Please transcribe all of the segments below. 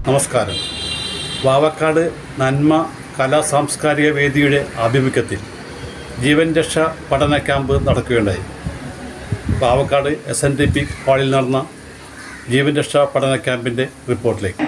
നമസ്കാരം വാവക്കാട് നന്മ കലാ സാംസ്കാരിക വേദിയുടെ ആഭിമുഖ്യത്തിൽ ജീവൻ രക്ഷ പഠന ക്യാമ്പ് നടക്കുകയുണ്ടായി Vavakkad S N D P ഹാളിൽ നടന്ന ജീവൻ രക്ഷാ പഠന ക്യാമ്പിൻ്റെ റിപ്പോർട്ടിലേക്ക്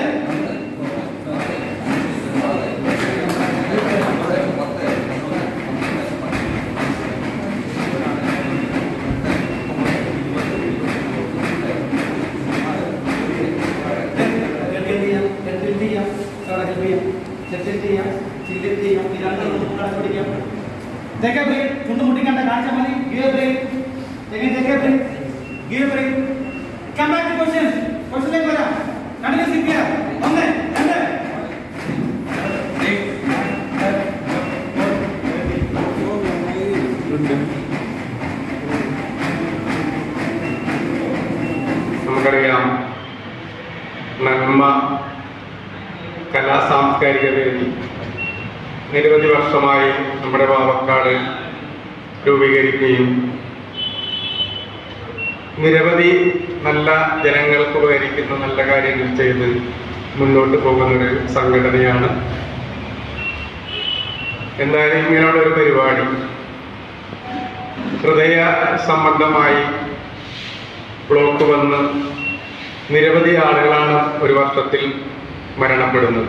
Take a break. മുട്ടുമുട്ടിക്കണ്ട കാഴ്ച മതി ഗിവ് എ ബ്രേക്ക് എങ്ങനെ take a break give a break come back to questions ക്വസ്റ്റ്യനിലേക്ക് വരാം കണ്ടിന്യൂസ് ഇരിക്കുക ഒന്ന് രണ്ട് നമുക്കറിയാം നന്മ കലാ സാംസ്കാരിക വേദി നിരവധി വർഷമായി നമ്മുടെ പാവക്കാട് രൂപീകരിക്കുകയും നിരവധി നല്ല ജനങ്ങൾക്ക് ഉപകരിക്കുന്ന നല്ല കാര്യങ്ങൾ ചെയ്ത് മുന്നോട്ട് പോകുന്നൊരു സംഘടനയാണ് എന്തായാലും ഇങ്ങനെയുള്ള ഒരു പരിപാടി ഹൃദയ സംബന്ധമായി ബ്ലോക്ക് വന്ന് നിരവധി ആളുകളാണ് ഒരു വർഷത്തിൽ മരണപ്പെടുന്നത്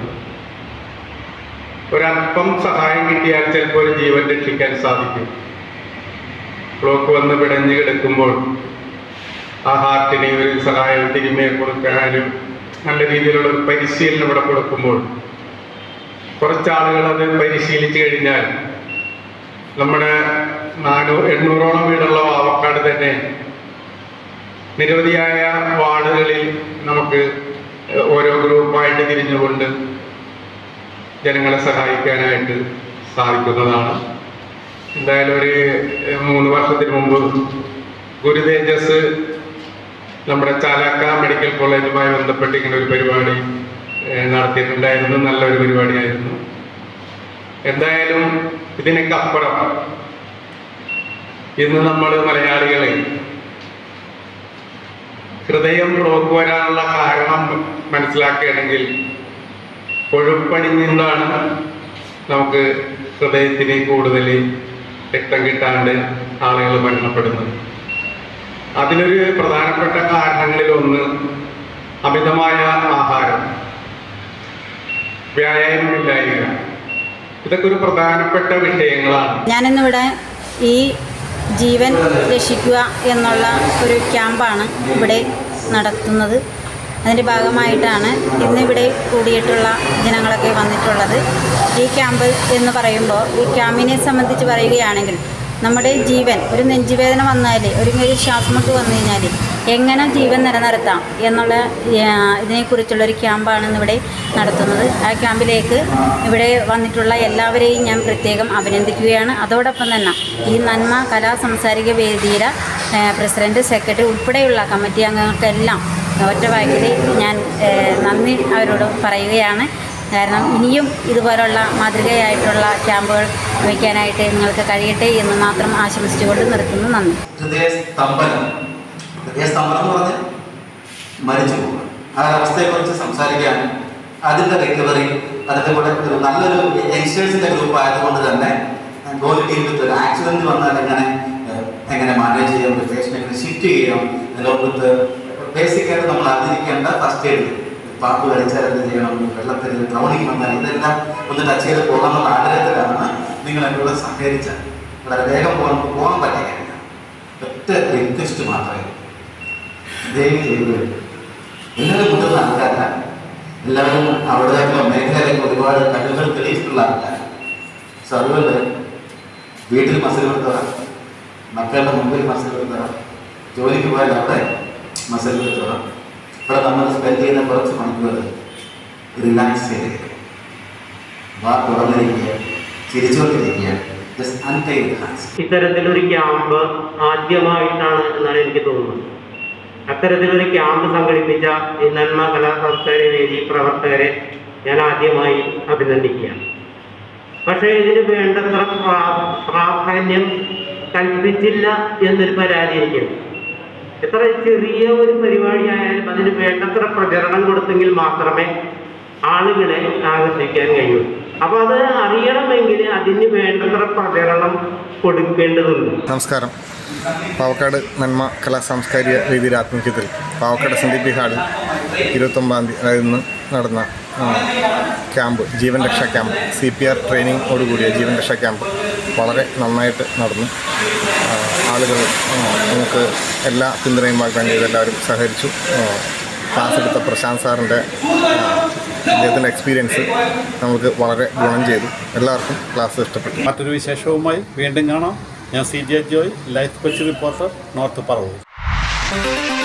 ഒരല്പം സഹായം കിട്ടിയാൽ ചിലപ്പോൾ ഒരു ജീവൻ രക്ഷിക്കാൻ സാധിക്കും ബ്ലോക്ക് വന്ന് പിടഞ്ഞു കിടക്കുമ്പോൾ ആ ഹാർട്ടിന് ഒരു സഹായം തിരുമയെ കൊടുക്കാനും നല്ല രീതിയിലുള്ള ഒരു പരിശീലനം ഇവിടെ കൊടുക്കുമ്പോൾ കുറച്ചാളുകൾ അത് പരിശീലിച്ചു കഴിഞ്ഞാൽ നമ്മുടെ നാനൂ എണ്ണൂറോളം വീടുള്ള വാവക്കാട് തന്നെ നിരവധിയായ വാർഡുകളിൽ നമുക്ക് ഓരോ ഗ്രൂപ്പായിട്ട് തിരിഞ്ഞുകൊണ്ട് ജനങ്ങളെ സഹായിക്കാനായിട്ട് സാധിക്കുന്നതാണ് എന്തായാലും ഒരു മൂന്ന് വർഷത്തിന് മുമ്പ് ഗുരു തേജസ് നമ്മുടെ ചാലക്ക മെഡിക്കൽ കോളേജുമായി ബന്ധപ്പെട്ട് ഇങ്ങനെ ഒരു പരിപാടി ഏഹ്, നടത്തിയിട്ടുണ്ടായിരുന്നു നല്ലൊരു പരിപാടിയായിരുന്നു എന്തായാലും ഇതിനൊക്കെ അപ്പുറം ഇന്ന് നമ്മൾ മലയാളികളെ ഹൃദയം ബ്ലോക്ക് വരാനുള്ള കാരണം മനസ്സിലാക്കുകയാണെങ്കിൽ കൊഴുപ്പണിഞ്ഞാണ് നമുക്ക് ഹൃദയത്തിന് കൂടുതൽ രക്തം കിട്ടാണ്ട് ആളുകൾ മരണപ്പെടുന്നത് അതിനൊരു പ്രധാനപ്പെട്ട കാരണങ്ങളിൽ ഒന്ന് അമിതമായ ആഹാരം വ്യായാമമില്ലായ്മ ഇതൊക്കെ ഒരു പ്രധാനപ്പെട്ട വിഷയങ്ങളാണ് ഞാനിന്നിവിടെ ഈ ജീവൻ രക്ഷിക്കുക എന്നുള്ള ഒരു ക്യാമ്പാണ് ഇവിടെ നടത്തുന്നത് അതിൻ്റെ ഭാഗമായിട്ടാണ് ഇന്നിവിടെ കൂടിയിട്ടുള്ള ജനങ്ങളൊക്കെ വന്നിട്ടുള്ളത് ഈ ക്യാമ്പ് എന്ന് പറയുമ്പോൾ ഈ ക്യാമ്പിനെ സംബന്ധിച്ച് പറയുകയാണെങ്കിൽ നമ്മുടെ ജീവൻ ഒരു നെഞ്ചുവേദന വന്നാൽ ഒരു ഒരു ശ്വാസമുട്ട് വന്നു കഴിഞ്ഞാൽ എങ്ങനെ ജീവൻ നിലനിർത്താം എന്നുള്ള ആ, ഇതിനെക്കുറിച്ചുള്ള ഒരു ക്യാമ്പാണ് ഇന്നിവിടെ നടത്തുന്നത് ആ ക്യാമ്പിലേക്ക് ഇവിടെ വന്നിട്ടുള്ള എല്ലാവരെയും ഞാൻ പ്രത്യേകം അഭിനന്ദിക്കുകയാണ് അതോടൊപ്പം തന്നെ ഈ നന്മ കലാ സാംസ്കാരിക വേദിയുടെ ആ, പ്രസിഡന്റ് സെക്രട്ടറി ഉൾപ്പെടെയുള്ള കമ്മിറ്റി അംഗങ്ങൾക്കെല്ലാം ഒറ്റ വാക്കിൽ ഞാൻ ആ, നന്ദി അവരോട് പറയുകയാണ് കാരണം ഇനിയും ഇതുപോലുള്ള മാതൃകയായിട്ടുള്ള ക്യാമ്പുകൾ വയ്ക്കാനായിട്ട് നിങ്ങൾക്ക് കഴിയട്ടെ എന്ന് മാത്രം ആശംസിച്ചുകൊണ്ട് നിർത്തുന്നു നന്ദി ഹൃദയസ്തംഭനം ഹൃദയസ്തംഭനം എന്ന് പറഞ്ഞാൽ മരിച്ചു പോകുക ആ അവസ്ഥയെക്കുറിച്ച് സംസാരിക്കാൻ അതിൻ്റെ റിക്കവറി അതിൻ്റെ കൂടെ ഒരു നല്ലൊരു യങ്സ്റ്റേഴ്സിൻ്റെ ഗ്രൂപ്പ് ആയതുകൊണ്ട് തന്നെ ഗോൾ ടീം വിത്ത് ഒരു ആക്സിഡൻറ്റ് വന്നാൽ എങ്ങനെ ഏഹ്, എങ്ങനെ മാനേജ് ചെയ്യാം ഒരു പേഷ്യനെ എങ്ങനെ ഷിഫ്റ്റ് ചെയ്യാം അതിലോട്ട് ബേസിക്കായിട്ട് നമ്മൾ അറിഞ്ഞിരിക്കേണ്ട ഫസ്റ്റ് എയ്ഡ് പാമ്പ് കടിച്ചാൽ എന്ത് ചെയ്യണം വെള്ളത്തിൽ ഡ്രൗണിങ് വന്നാൽ ഇതെല്ലാം ഒന്ന് ടച്ച് ചെയ്ത് പോകാമെന്നുള്ള ആഗ്രഹത്തിലാണ് നിങ്ങൾ എന്നോട് സഹകരിച്ചത് വളരെ വേഗം പോകാൻ പോകാൻ പറ്റില്ല ഒറ്റ റിക്വസ്റ്റ് മാത്രമേ ദയവ് ചെയ്ത് എല്ലാവരും മുതിർന്ന ആൾക്കാരല്ല എല്ലാവരും അവിടേക്കുള്ള മേഖലയിലേക്ക് ഒരുപാട് കഴിവുകൾ തെളിയിച്ചിട്ടുള്ള ആൾക്കാർ സോ അതുകൊണ്ട് വീട്ടിൽ മസിൽ കൊടുത്തവർ മക്കളുടെ മുമ്പിൽ മസിൽ കൊടുത്തവർ ജോലിക്ക് പോയാൽ അവിടെ മസിൽ കൊടുത്തവർ ഇവിടെ നമ്മൾ സ്പെൻഡ് ചെയ്യുന്ന കുറച്ച് മണിക്കൂർ റിലാക്സ് ചെയ്തിരിക്കുക വാ തുറന്നിരിക്കുക ചിരിച്ചുകൊണ്ടിരിക്കുക ജസ്റ്റ് അൺടൈഡ് ഹാൻഡ്സ് ഇത്തരത്തിലൊരു ക്യാമ്പ് ആദ്യമായിട്ടാണ് എന്നാണ് എനിക്ക് തോന്നുന്നത് അത്തരത്തിലൊരു ക്യാമ്പ് സംഘടിപ്പിച്ച ഈ നന്മ കലാ സാംസ്കാരിക വേദി പ്രവർത്തകരെ ഞാൻ ആദ്യമായി അഭിനന്ദിക്കുകയാണ് പക്ഷേ ഇതിന് വേണ്ടത്ര പ്രാ- പ്രാധാന്യം കൽപ്പിച്ചില്ല എന്നൊരു പരാതി എനിക്കുണ്ട് എത്ര ചെറിയ ഒരു പരിപാടിയായാലും അതിന് വേണ്ടത്ര പ്രചരണം കൊടുത്തെങ്കിൽ മാത്രമേ ആളുകളെ ആകർഷിക്കാൻ കഴിയൂ അപ്പൊ അത് അറിയണമെങ്കിൽ അതിന് വേണ്ടത്ര പ്രചരണം കൊടുക്കേണ്ടതുണ്ട് നമസ്കാരം പാവക്കാട് നന്മ കലാ സാംസ്കാരിക വേദിയുടെ ആഭിമുഖ്യത്തിൽ Pavakkad S N D P ഹാളിൽ ഇരുപത്തൊമ്പതാം തീയതി അതായത് ഇന്ന് നടന്ന ആ, ക്യാമ്പ് ജീവൻ രക്ഷാ ക്യാമ്പ് സി പി ആർ ട്രെയിനിങ്ങോടുകൂടിയ ജീവൻ രക്ഷാ ക്യാമ്പ് വളരെ നന്നായിട്ട് നടന്നു ആ, ആളുകൾ ആ, നമുക്ക് എല്ലാ പിന്തുണയും വാഗ്ദാനം ചെയ്ത് എല്ലാവരും സഹകരിച്ചു ആ, ക്ലാസ് എടുത്ത പ്രശാന്ത് സാറിൻ്റെ അദ്ദേഹത്തിൻ്റെ എക്സ്പീരിയൻസ് നമുക്ക് വളരെ ഗുണം ചെയ്തു എല്ലാവർക്കും ക്ലാസ് ഇഷ്ടപ്പെട്ടു മറ്റൊരു വിശേഷവുമായി വീണ്ടും കാണാം ഞാൻ C J Joy life Kochi reporter north Paravur